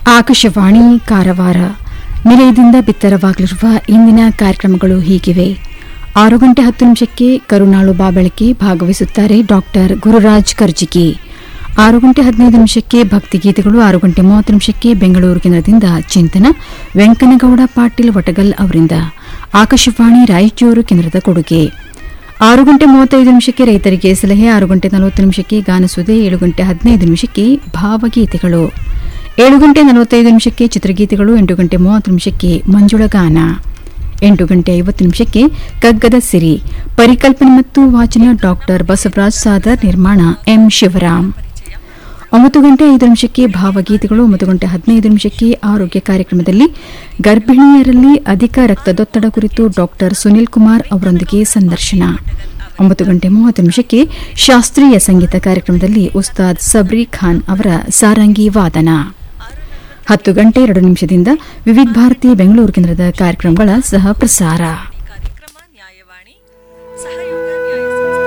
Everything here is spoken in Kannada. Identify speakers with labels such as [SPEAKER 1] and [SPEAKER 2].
[SPEAKER 1] ಆಕಾಶವಾಣಿ ಕಾರವಾರ ನಿಲಯದಿಂದ ಬಿತ್ತರವಾಗಲಿರುವ ಇಂದಿನ ಕಾರ್ಯಕ್ರಮಗಳು ಹೀಗಿವೆ ಆರು ಗಂಟೆ ಹತ್ತು ನಿಮಿಷಕ್ಕೆ ಕರುಣಾಳು ಬಾಬೆಳಕೆ ಭಾಗವಹಿಸುತ್ತಾರೆ ಡಾಕ್ಟರ್ ಗುರುರಾಜ್ ಕರ್ಜಿಗಿ ಆರು ಗಂಟೆ ಹದಿನೈದು ನಿಮಿಷಕ್ಕೆ ಭಕ್ತಿಗೀತೆಗಳು ಆರು ಗಂಟೆ ಮೂವತ್ತು ನಿಮಿಷಕ್ಕೆ ಬೆಂಗಳೂರು ಕೇಂದ್ರದಿಂದ ಚಿಂತನ ವೆಂಕನಗೌಡ ಪಾಟೀಲ್ ವಟಗಲ್ ಅವರಿಂದ ಆಕಾಶವಾಣಿ ರಾಯಚೂರು ಕೇಂದ್ರದ ಕೊಡುಗೆ ಆರು ಗಂಟೆ ಮೂವತ್ತೈದು ನಿಮಿಷಕ್ಕೆ ರೈತರಿಗೆ ಸಲಹೆ ಆರು ಗಂಟೆ ನಲವತ್ತು ನಿಮಿಷಕ್ಕೆ ಗಾನಸುದೆ ಏಳು ಗಂಟೆ ಹದಿನೈದು ನಿಮಿಷಕ್ಕೆ ಭಾವಗೀತೆಗಳು ಏಳು ಗಂಟೆ ನಲವತ್ತೈದು ನಿಮಿಷಕ್ಕೆ ಚಿತ್ರಗೀತೆಗಳು ಎಂಟು ಗಂಟೆ ಮೂವತ್ತು ನಿಮಿಷಕ್ಕೆ ಮಂಜುಳ ಗಾನ ಎಂಟು ಗಂಟೆ ಐವತ್ತು ನಿಮಿಷಕ್ಕೆ ಕಗ್ಗದ ಸಿರಿ ಪರಿಕಲ್ಪನೆ ಮತ್ತು ವಾಚನ ಡಾಕ್ಟರ್ ಬಸವರಾಜ್ ಸಾದರ್ ನಿರ್ಮಾಣ ಎಂ ಶಿವರಾಮ್ ಒಂಬತ್ತು ಗಂಟೆ ಐದು ನಿಮಿಷಕ್ಕೆ ಭಾವಗೀತೆಗಳು ಒಂಬತ್ತು ಗಂಟೆ ಹದಿನೈದು ನಿಮಿಷಕ್ಕೆ ಆರೋಗ್ಯ ಕಾರ್ಯಕ್ರಮದಲ್ಲಿ ಗರ್ಭಿಣಿಯರಲ್ಲಿ ಅಧಿಕ ರಕ್ತದೊತ್ತಡ ಕುರಿತು ಡಾಕ್ಟರ್ ಸುನಿಲ್ ಕುಮಾರ್ ಅವರೊಂದಿಗೆ ಸಂದರ್ಶನ ಒಂಬತ್ತು ಗಂಟೆ ಮೂವತ್ತು ನಿಮಿಷಕ್ಕೆ ಶಾಸ್ತ್ರೀಯ ಸಂಗೀತ ಕಾರ್ಯಕ್ರಮದಲ್ಲಿ ಉಸ್ತಾದ್ ಸಬ್ರಿ ಖಾನ್ ಅವರ ಸಾರಂಗಿ ವಾದನ ಹತ್ತು ಗಂಟೆ ಎರಡು ನಿಮಿಷದಿಂದ ವಿವಿಧ ಭಾರತಿ ಬೆಂಗಳೂರು ಕೇಂದ್ರದ ಕಾರ್ಯಕ್ರಮಗಳ ಸಹ ಪ್ರಸಾರ
[SPEAKER 2] ಕಾರ್ಯಕ್ರಮ ನ್ಯಾಯವಾಣಿ ಸಹಯೋಗ